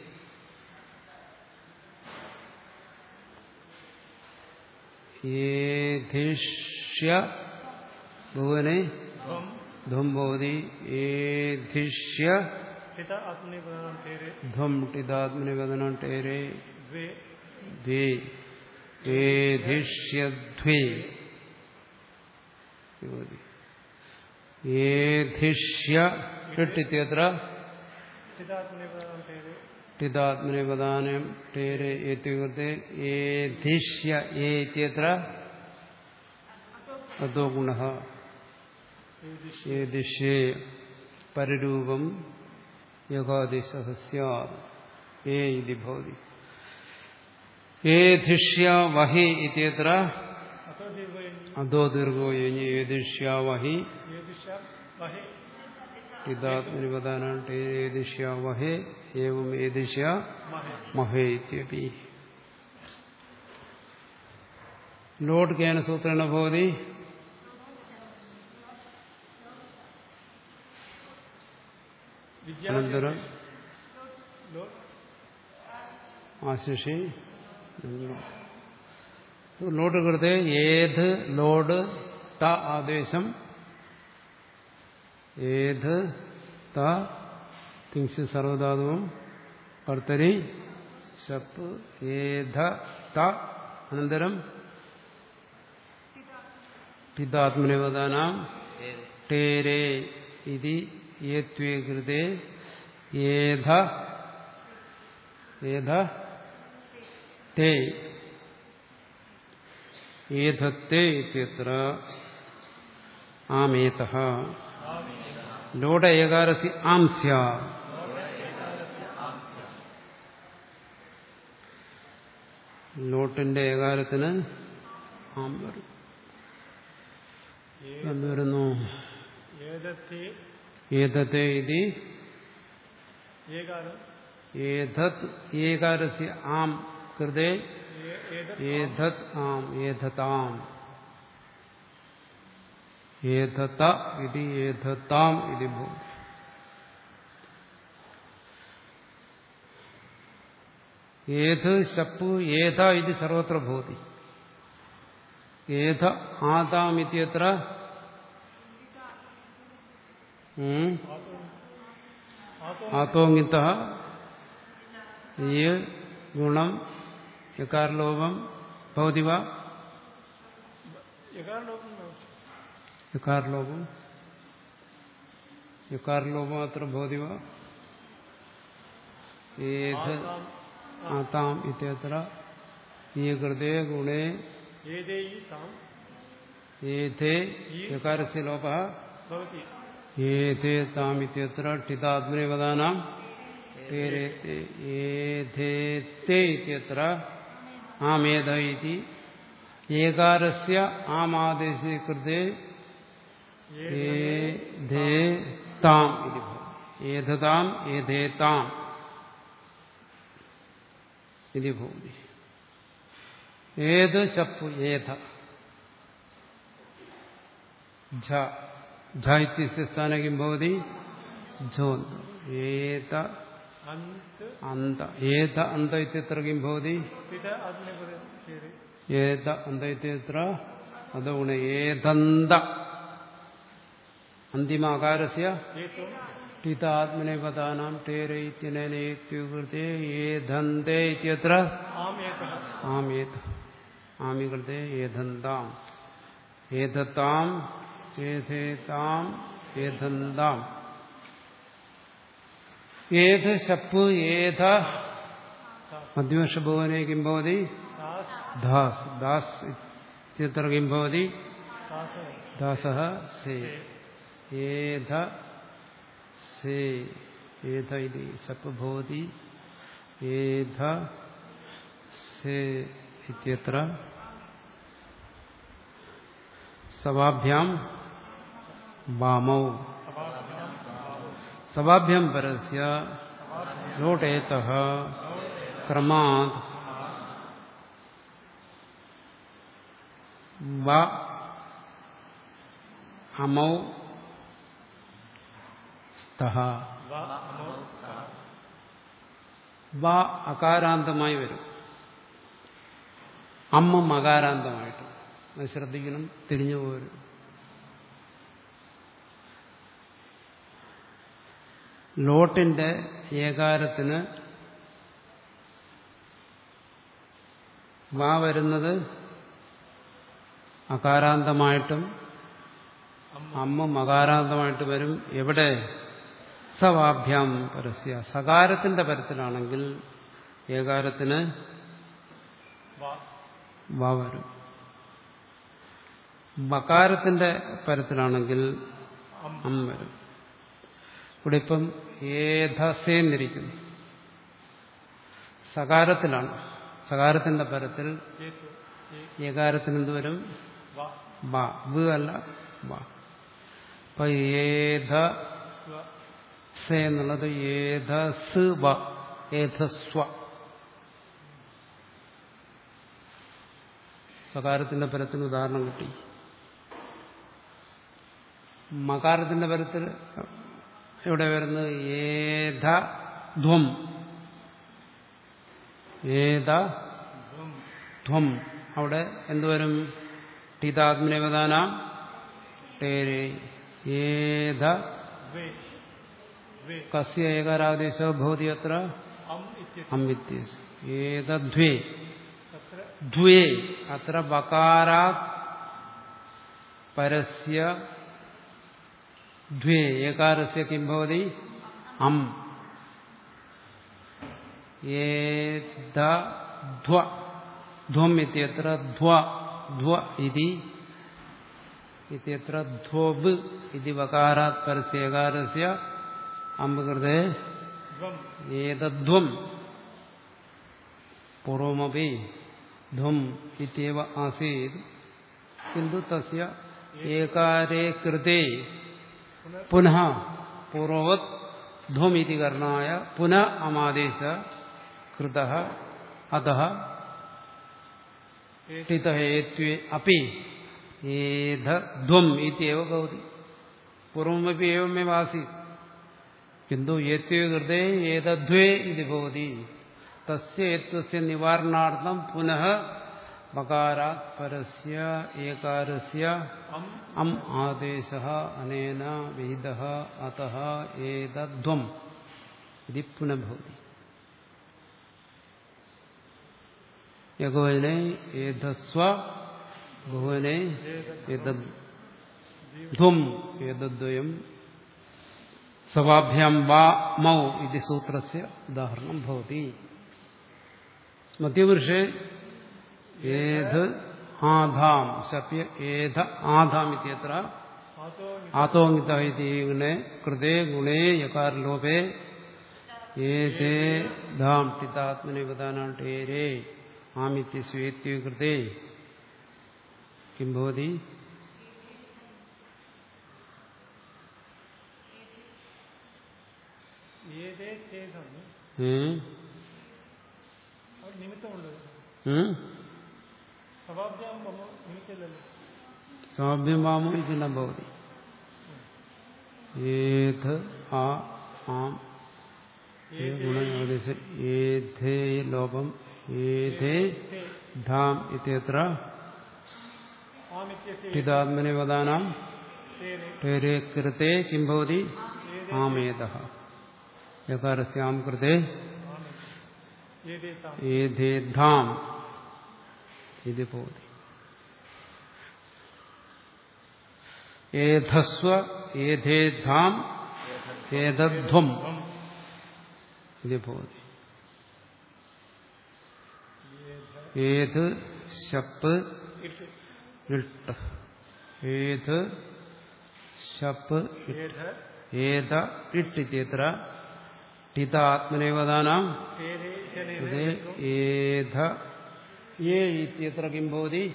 ഏധിഷ്യ ഭുവനെ ധ്വം ധ്വം ഭവതി ഏധിഷ്യ ഹിത ആത്മനെ പദാനാം പേര് ധ്വം ടിതാത്മനിവദന ടേരെ ദ്വേ ദ്വേ ഏധിഷ്യധ്വേ ഭവതി ഏധിഷ്യ ഷിട്ടിത്യത്ര ഹിതാത്മനെ പദാനാം പേര് ടിതാത്മനിവദാനം ടേരെ ഏത്യുകൃത്തെ ഏധിഷ്യ ഏത്യത്ര അതോ ഗുണ ഏദിഷ്യേ പരരൂപം യോഗാദിശ സ്യാത് ഏ ഇതി ഭവതി ഏധിഷ്യ വഹി ഇത്യത്ര അഥോ ദീർഘ അധോ ദീർഘോ യഞ്ഞ് ഏധിഷ്യ വഹി ഏദിശ വഹേ ഇതാത്മനിപദാനാണ് ഏദിഷ്യ വഹേ ഏവം ഏദിഷ്യ മഹേ മഹേ ഇത്യപി ലോഡ് കേന സൂത്രേണ ഭവതി വിദ്യാ അനന്തരം ലോ- ആശിഷി ലോഡ് കൃത്തെ ഏത് ലോഡ് ത ആദേശം ഏത് ത തിങ്സ് സർവധാതുവും കർത്തരി ശപ്പ് ഏധ ത അനന്തരം പിതാത്മനിവദാനാം ഏത് ടേരേ ഇതി ഏത്വേ കൃതേ ഏധ ഏധ തേ ഏധത്തെ ഇത്യത്ര ആമേത ലോഡ ഏകാരസി ആം സ്യാത് ലോട്ടിന്റെ ഏകാരത്തിന് ആം വരും എന്ന് വരുന്നു ഏതത്തെ ഏതത്തെ ഇതി ഏകാരം ഏതത് ഏകാരസ്യ ആം കൃതേ ഏ- ഏത- ഏതത് ആം ഏതതാം ഏതത ഇതി ഏതതാം ഇതി ഭൂമി ഏത് ശപ്പു ഏത ഇത് സർവത്ര ഭൂതി ഏത ആതാം ഇത്യത്ര ഉം ആത്തോങ്ങിത്ത ഈ ഗുണം യകാരലോപം ഭവതി വാ യകാരലോകം യകാരലോപം യകാരലോപം അത്ര ഭവതി വാ ഏത് ആതാം ഇത്യത്ര ഈ കൃതേ ഗുണേ ഏതേ താം ഏതേ യകാരസ്യ ലോപ ഭവതി ഏതേ താം ഇത്യത്ര ഠിതാത്മനിപദാനാം ഏരേത്തെ ഏധേത്തെ ഇത്യത്ര ആമേധ ഇതി ഏകാരസ്യ ആമാദേശേ കൃതേ ഏധേ താം ഇതി ഭവതി ഏധതാം ഏധേതാം ഇതി ഭവതി ഏത് ശപ്പു ഏധ ഝ ഝ ഇത്യस्य സ്ഥാने किं भवति झोन् एत अन्त अन्त एत अन्त इत्यत्र किं भवति पिता आत्मनेपदे एत अन्त इत्यत्र अदगुण एदन्त अन्तिम अकारस्य एतो टितात्मनेपदानां टेर इत्यनेनेत्युकृते एधन्ते इत्यत्र आम् एकः ആമേത് ആമി കൃത്തെ ഏധന്താം ഏധത്താം ഏധേതാം ഏധന്താം ഏത് ശപ്പ് ഏധ മധ്യമഷഭുവനെ കിം ഭവതി दास ദാസ് ദാസ് ഇത്യത്ര കിം ഭവതി दास ദാസഃ സേ ഏധ സേ ഏധ ഇതി ശപ്പ് ഭവതി ഏധ സേ ഇത്യത്ര സവാഭ്യാം വാമൗ സവാഭ്യം പരസ്യ ലോട്ടേതഃ ക്രമാത് വ അമൗ സ്തഃ वा अमौ വ അകാരാന്തമായി വരും അമ്മ മകാരാന്തമായിട്ട് അത് ശ്രദ്ധിക്കണം തിരിഞ്ഞു പോരും ലോട്ടിന്റെ ഏകാരത്തിന് വാ വരുന്നത് അകാരാന്തമായിട്ടും അമ്മ മകാരാന്തമായിട്ട് വരും എവിടെ സവാഭ്യാം പരസ്യ സകാരത്തിന്റെ പരത്തിലാണെങ്കിൽ ഏകാരത്തിന് वा വ വരും മകാരത്തിന്റെ പരത്തിലാണെങ്കിൽ അം വരും ഇവിടെ ഇപ്പം ഏധസേന്നിരിക്കുന്നു സകാരത്തിലാണ് സകാരത്തിന്റെ പരത്തിൽ ചേത്തു ചേ ഏകാരത്തിന് എന്ത് വരും വ ബ വ് അല്ല ബ അപ്പൊ ഏധ സ്വ സ എന്നുള്ളത് ഏധ സ് വ ഏധസ്വ സകാരത്തിന്റെ പരത്തിന് ഉദാഹരണം കിട്ടി മകാരത്തിന്റെ പരത്തിൽ എവിടെ വരുന്നത് ഏധ ധ്വം ഏധ ധ്വം ധ്വം അവിടെ എന്തുവരും ടീതാത്മനവദാന ടേരേ ഏധ द्वे द्वे കസ്യ ഏകാരാദേശോ ഭവതി അത്ര अम् इत्यस्य അമിത്യസ് ഏതദ്വേ तत्र ദ്വേ അത്ര ബകാരാത് പരസ്യ ദ്വേ ഏകാരസ്യ കിം ഭവതി അം ഏത ധ്വ ധ്വം ഇത്യത്ര ധ്വ ധ്വ ഇതി ഇത്യത്ര ധ്വബ് ഇതി വകാരാത് പരസ്യ ഏകാരസ്യ അമ്പ് കൃതേ ध्वम् ഏതധ്വം പൂർവമപി ധ്വം ഇത്യവ ആസീത് കിന്തു തസ്യ ഏകാരേ കൃതേ പുനഃ പൂർവവത് ധ്വം ഇതി കർണായ പുനഃ അമാദേശ കൃത അത ഠിത ഏത്വേ അപ്പി ഏധധ്വം ഇത്യവ ഭവതി പൂർവമപി एवमेव आसीत् किन्तु एत्वे कृते एतद्वे इति भवति तस्य एत्वस्य निवारणार्थं पुनः मकारात् परस्य एकारस्य अम् अम् आदेशः अनेन विहितः अतः एतद्ध्वम् इति पुनः भवति यगोवने एतस्व बहुवने एतद् ധ്വം ഏതദ്വയം സവാഭ്യാം വാ മൗ ഇത് സൂത്രസ്യ ഉദാഹരണം ഭവതി മധ്യപുരുഷേ ഏത് ആധാം ശപ്യ ഏത ആധാം ഇത്യത്ര आतो ആതോങ്ങിത ഇതി ഗുണേ കൃതേ ഗുണേ യകാരലോപേ ഏതേ ധാം പിതാത്മനിവദാനാട്ടേരേ ആമിത്യ സ്വേത്യ കൃതേ കിം ഭവതി ഏതേ ചേതാണ് ഉം? അവിടെ നിമിത്തമുള്ളത് ഉം? സഭാഭ്യാം മമ നിമിത്തമല്ലല്ലോ സ്വാഭ്യമാമോ ഇതിന ഭവതി ഏത് ആ ആം ഏ ഗുണാദേശ ഏധേ ലോപം ഏധേ ते ധാം ഇത്യത്ര आमित्यस्य ഠിതാത്മനെ വദാനാം तेरे ടേരേ കൃതേ കിം ഭവതി ആമേത യകാരസ്യാം കൃതേ आमित्य एते ताम् ഏധേ ധാം ഇത് ഭവതി ഏധസ്വ ഏധേ ധാം ഏതധ്വം ध्वम् ഇത് ഭവതി ഏത് ശപ്പ് इट् ഇട്ട് ഏത് ശപ്പ് ഇട്ട് एध ഏത ഇട്ട് ഇത്യത്ര ഠിത ആത്മനേവദാനാം तेरे शरीरे कृते ഏധ ഏ ഇത്യത്ര കിം ഭവതി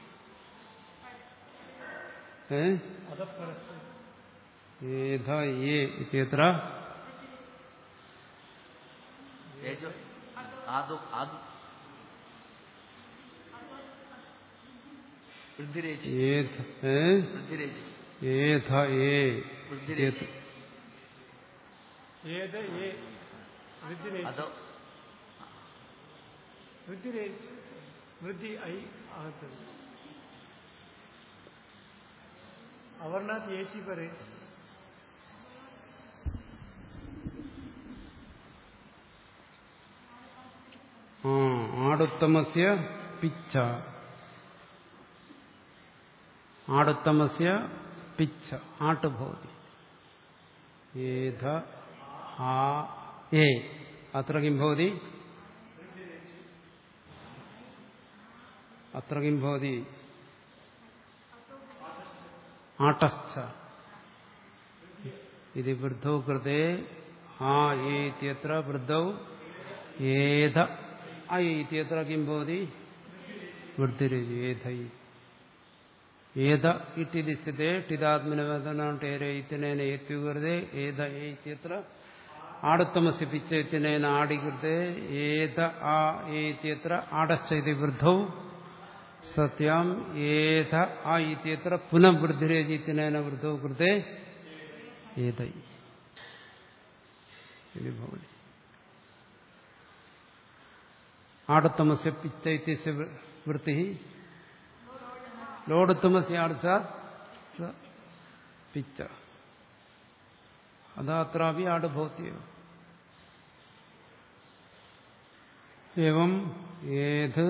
ഏ अधः परस्य ഏധ ഏ ഇത്യത്ര ഏജോ ആദു ആദു വൃദ്ധിരേച്ചി ഏധ ഏ വൃദ്ധിരേച്ചി ഏധ ഏ വൃദ്ധിരേച്ചി ഏത് ഏ വൃദ്ധിരേച്ച് അതോ വൃദ്ധിരേച്ച് വൃദ്ധി ഐ ആകത്തത് അവർണാഥ് ഏച്ചി പരേ ആ ആടുത്തമസ്യ പിച്ച ആടുത്തമസ്യ പിച്ച ആട്ട് ഭവതി ഏധ ആ ഏ അത്ര കിം ഭവതി അത്ര കിം ഭവതി ആട്ടസ്ഥ ഇത് വൃദ്ധൗ കൃതേ ആ ഏത്യത്ര വൃദ്ധൗ ഏധ ഐ ഇത്യത്ര കിം ഭവതി വൃത്തിരജി ഏധൈ ഏത ഇട്ടിതി സ്ഥിതേ ടിതാത്മനവേദനേരെ ഇത്തിനേന ഏത്യുകൃതേ ഏത ഏത്യത്ര ആടത്തമസി പിച്ചേത്തിനേന ആടികൃതേ ഏത ആ ഏത്യത്ര ആടശ്ചൈതി വൃദ്ധൗ സത്യം ഏത ആ ഇത്യത്ര പുനഃവൃദ്ധിരേജിത്തിനേന വൃദ്ധൗ കൃതേ ഏതൈ ഇത് ഭവതി ആടത്തമസ്യ പിച്ച ഇത്യസ്യ വൃത്തി ലോടുത്തമസ്യ അർച്ചാത് സ പിച്ച അതാത്രാപി ആടുഭവത്യ എവം ഏത്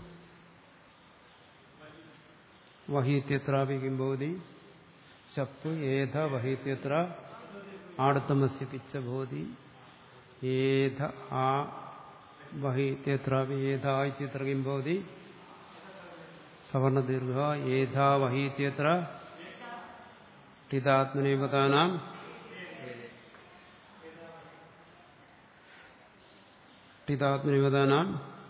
വഹീത്യത്രാപി കിം ഭവതി ശപ്പ് ഏത വഹീത്യത്ര ആടുത്തമസ്യ പിച്ച ഭവതി ഏത ആ വഹീത്യത്രാപി ഏത ഇത്യത്ര കിം ഭവതി സവർണദീർഘ ഏതാ വഹീത്യത്ര ടിതാത്മനേപതാനാം ടിതാത്മനേപതാനാം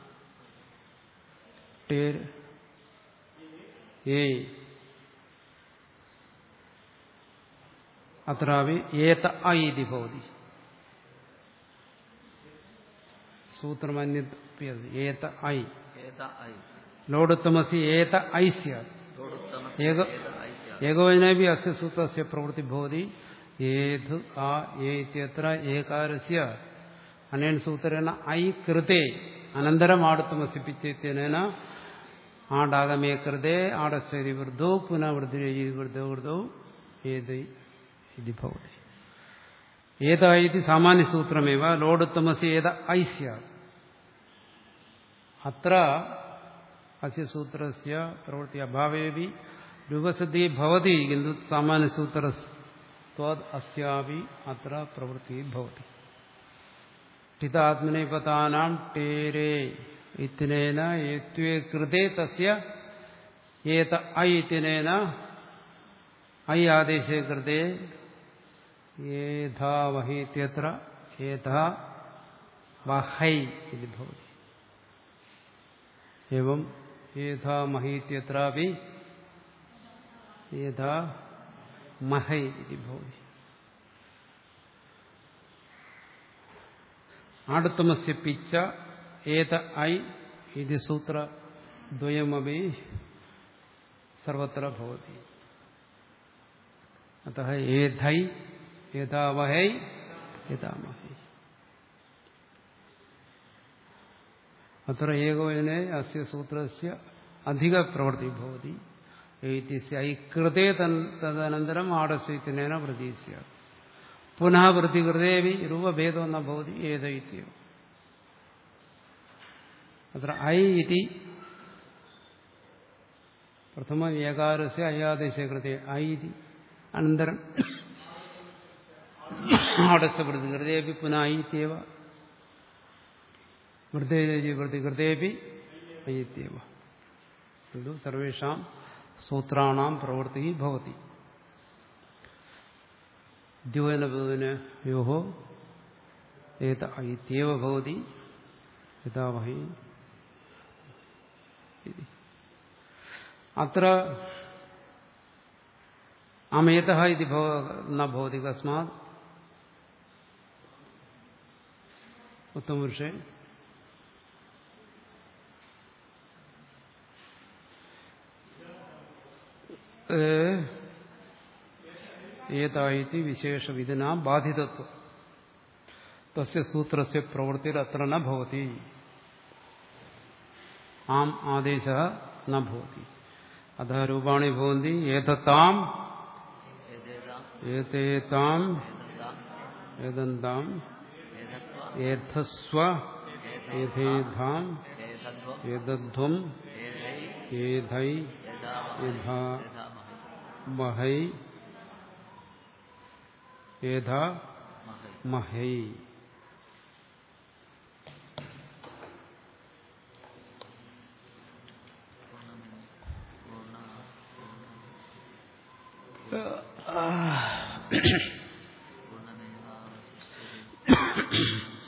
ടേർ ഏ അത്രാവി ഏത ഐ ഇതി ഭവതി സൂത്രമന്യത് ഏത ഐ ഏത ഐ ലോടുത്തമസി ഏത ഐ സ്യാത് ലോടുത്തമസ്യ ഏക- ഏത ഐ സ്യാത്. ഏകവചനേപി അസ്യ സൂത്രസ്യ പ്രവൃത്തി ഭവതി ഏത് ആ ഏ ഇത്യത്ര ഏകാരസ്യ അനേന സൂത്രേണ ഐ കൃതേ അനന്തരം ആടുത്തമസിപ്പിച്ചേന ആടാഗമേ കൃതേ ആടശ്ചരി വൃദ്ധോ പുനഃ വൃദ്ധി വൃദ്ധോ വൃദ്ധോ ഏത് ഇതി ഭവതി ഏത ഇതി സാമാന്യസൂത്രമേവ ലോടുത്തമസി ഏത ഐ സ്യാത് അത്ര അസ്യ സൂത്രസ്യ പ്രവൃത്തി അഭാവേപി രൂപസിദ്ധി ഭവതി കിന്തു സാമാന്യസൂത്ര അസ്യാപി അത്ര പ്രവൃത്തി ഭവതി ഠിതാത്മനേപതാനാം ടേരേ ഇത്തിനേന ഏത്വേ കൃതേ തസ്യ ഏത ഐ ഇത്തിനേന ഐ ആദേശേ കൃതേ ഏധാ വഹീത്യത്ര ഏധാ വഹൈ ഇത് ഭവതി एवं ഏതാ മഹീത്യത്രാപി ഏതാ മഹൈ ഇതി ഭവതി ആടുത്തമസ്യ പിച്ച ഏത ഐ ഇത് സൂത്രദ്വയമപി സർവത്ര ഭവതി അतः ഏധൈ ഏതാവഹൈ ഏതാമഹൈ അത്ര ഏകോജനെ അസ്യ സൂത്രസ്യ അധിക പ്രവൃത്തി ഭവതി ഏത്യസ്യ ഐ കൃതേ തൻ- തദനന്തരം ആടസ്യത്തിനേന വൃത്തിസ്യ പുനഃ വൃത്തികൃതേവി രൂപഭേദോ ന ഭവതി ഏതൈത്യോ അത്ര ഐ ഇതി പ്രഥമ ഏകാരസ്യ അയാദേശ കൃതേ ഐ ഇതി അനന്തരം ആടസ്യ വൃത്തികൃതേപി പുനഃ ഐ ഇത്യവ വൃദ്ധേജി വൃത്തികൃതേപി അയിത്യവ ഇതു സർവേഷാം സൂത്രാണാം പ്രവൃത്തി ഭവതി ദ്യോനഭവനയോ ഏത അയിത്യവ ഭവതി യഥാവഹി ഇതി. അത്ര അമേത ഇത് ന ഭവതി കസ്മാത് ഉത്തമപുരുഷേ ഏതായിത്തി വിശേഷവിധിന ബാധിതത്വം തസ്യ സൂത്രസ്യ പ്രവൃത്തിരത്ര ന ഭവതി ആം ആദേശ ന ഭവതി അത രൂപാണി ഭവന്തി ഏതത്താം ഏതേതാം ഏതേതാം ഏതന്താം ഏതന്താം ഏതസ്വ ഏധസ്വ ഏതേധാം ഏതധ്വം ഏതധ്വം ഏതൈ ഏധൈ യഥാമഹൈ യഥാ യഥാമഹൈ മഹൈ ഏധാ മഹൈ മഹൈ പൂർണ്ണമേവാവശിഷ്യത്തെ